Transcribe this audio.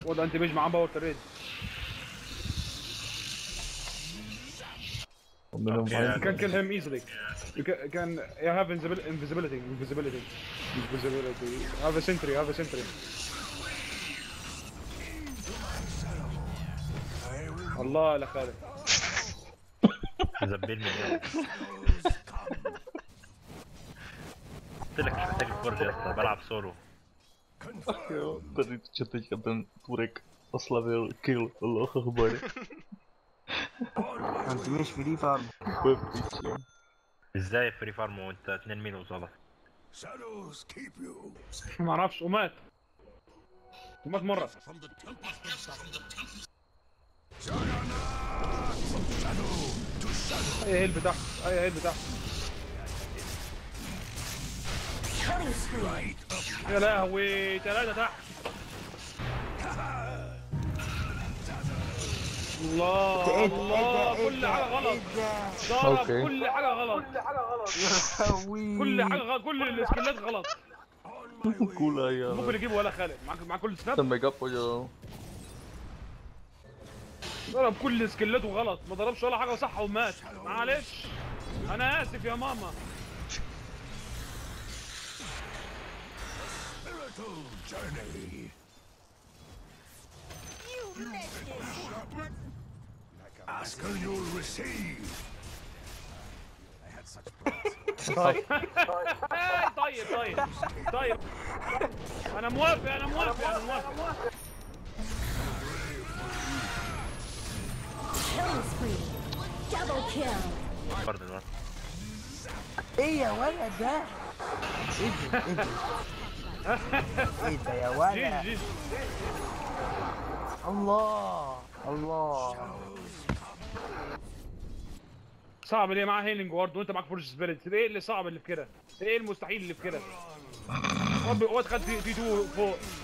وضع انت بيج معاه باور تريد ومنهم Okay. You can kill him easily. You can, can you have invisibil- invisibility, invisibility, invisibility. Have a sentry, have a sentry. الله يا خالد زبلني اليوم قلت لك مش محتاج الفرجة يا اسطى بلعب سولو Jo, tady čo teďka ten Turek oslavil kill, Allah akbar. انت مش فري فارم Úplně v piči. ازاي فري فارم وانت 2 مين وصلت Shadows keep you. ما اعرفش ومات ومات مرة اي هيل بتاعته اي هيل بتاعته يا لهوي ثلاثة تحت الله ايه الله ده كل حاجة غلط ده ضرب أوكي. كل حاجة غلط كل حاجة غلط كل السكيلات غلط Kula ممكن ja. يجيبه ولا خالد معاك مع كل سناب Ten mega podział. ضرب كل سكيلاته غلط ما ضربش ولا حاجه صح ومات معلش انا اسف يا ماما Spiritual journey. Ask and you'll receive. طيب طيب طيب طيب انا موافق انا موافق انا موافق Killing spree. Double kill. برضه دلوقتي ايه يا ولد ده ايه ده ايه ده ايه ده يا جيج ولد جيج الله الله صعب ليه معاه هيلينج وارد وانت معاك فورس سبيريت ايه اللي صعب اللي في كده ايه المستحيل اللي في كده ربي واد خد في في تو فوق